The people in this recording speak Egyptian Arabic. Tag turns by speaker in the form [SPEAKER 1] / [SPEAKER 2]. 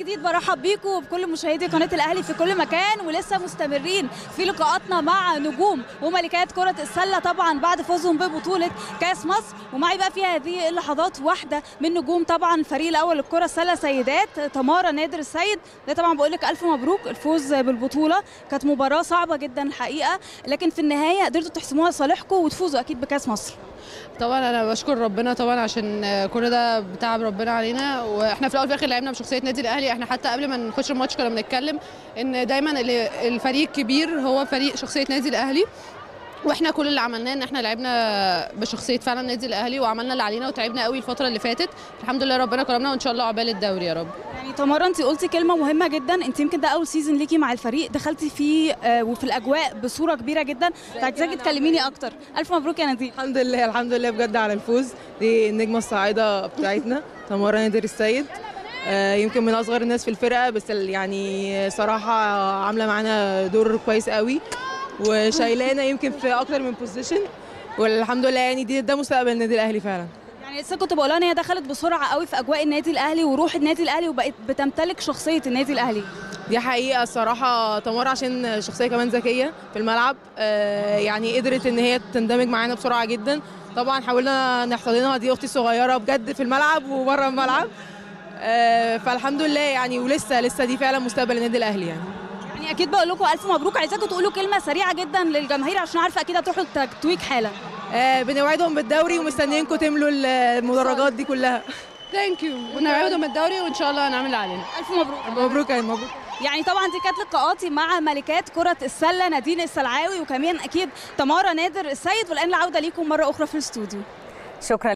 [SPEAKER 1] جديد برحب بيكم وبكل مشاهدي قناه الاهلي في كل مكان ولسه مستمرين في لقاءاتنا مع نجوم وملكات كره السله طبعا بعد فوزهم ببطوله كاس مصر ومعي بقى في هذه اللحظات واحده من نجوم طبعا الفريق الاول للكره السله سيدات تمارا نادر السيد ده طبعا بقول لك الف مبروك الفوز بالبطوله كانت مباراه صعبه جدا الحقيقه لكن في النهايه قدرتوا تحسموها لصالحكم وتفوزوا اكيد بكاس مصر
[SPEAKER 2] طبعا انا بشكر ربنا طبعا عشان كل ده بتعب ربنا علينا واحنا في الاول وفي الاخر لعبنا بشخصيه نادي الاهلي احنا حتى قبل ما نخش الماتش كنا بنتكلم ان دايما الفريق الكبير هو فريق شخصيه نادي الاهلي واحنا كل اللي عملناه ان احنا لعبنا بشخصيه فعلا النادي الاهلي وعملنا اللي علينا وتعبنا قوي الفتره اللي فاتت الحمد لله ربنا كرمنا وان شاء الله عقبال الدوري يا رب
[SPEAKER 1] يعني تمارا انت قلتي كلمه مهمه جدا انت يمكن ده اول سيزون ليكي مع الفريق دخلتي فيه آه وفي الاجواء بصوره كبيره جدا فعايزاكي تكلميني اكتر الف مبروك يا نادين
[SPEAKER 3] الحمد لله الحمد لله بجد على الفوز دي النجمه الصاعده بتاعتنا تمارا نادر السيد آه يمكن من اصغر الناس في الفرقه بس يعني صراحه عامله معانا دور كويس قوي وشايلانا يمكن في اكتر من بوزيشن والحمد لله يعني دي ده مستقبل النادي الاهلي فعلا
[SPEAKER 1] يعني لسه كنت بقولها ان هي دخلت بسرعه قوي في اجواء النادي الاهلي وروح النادي الاهلي وبقت بتمتلك شخصيه النادي الاهلي
[SPEAKER 3] دي حقيقه الصراحه تمر عشان شخصيه كمان ذكيه في الملعب آه يعني قدرت ان هي تندمج معانا بسرعه جدا طبعا حاولنا نحتضنها دي اختي الصغيره بجد في الملعب وبره الملعب آه فالحمد لله يعني ولسه لسه دي فعلا مستقبل النادي الاهلي يعني
[SPEAKER 1] يعني اكيد بقول لكم الف مبروك عايزاكم تقولوا كلمه سريعه جدا للجماهير عشان عارفه اكيد هتروحوا التتويج حالا
[SPEAKER 3] آه بنوعدهم بالدوري ومستنيينكم تملوا المدرجات دي كلها
[SPEAKER 2] ثانك يو ونوعدهم الدوري وان شاء الله هنعمل اللي علينا
[SPEAKER 1] الف مبروك
[SPEAKER 3] مبروك يا مبروك
[SPEAKER 1] يعني طبعا دي كانت لقاءاتي مع ملكات كره السله نادين السلعاوي وكمان اكيد تمارا نادر السيد والان العوده ليكم مره اخرى في الاستوديو
[SPEAKER 4] شكرا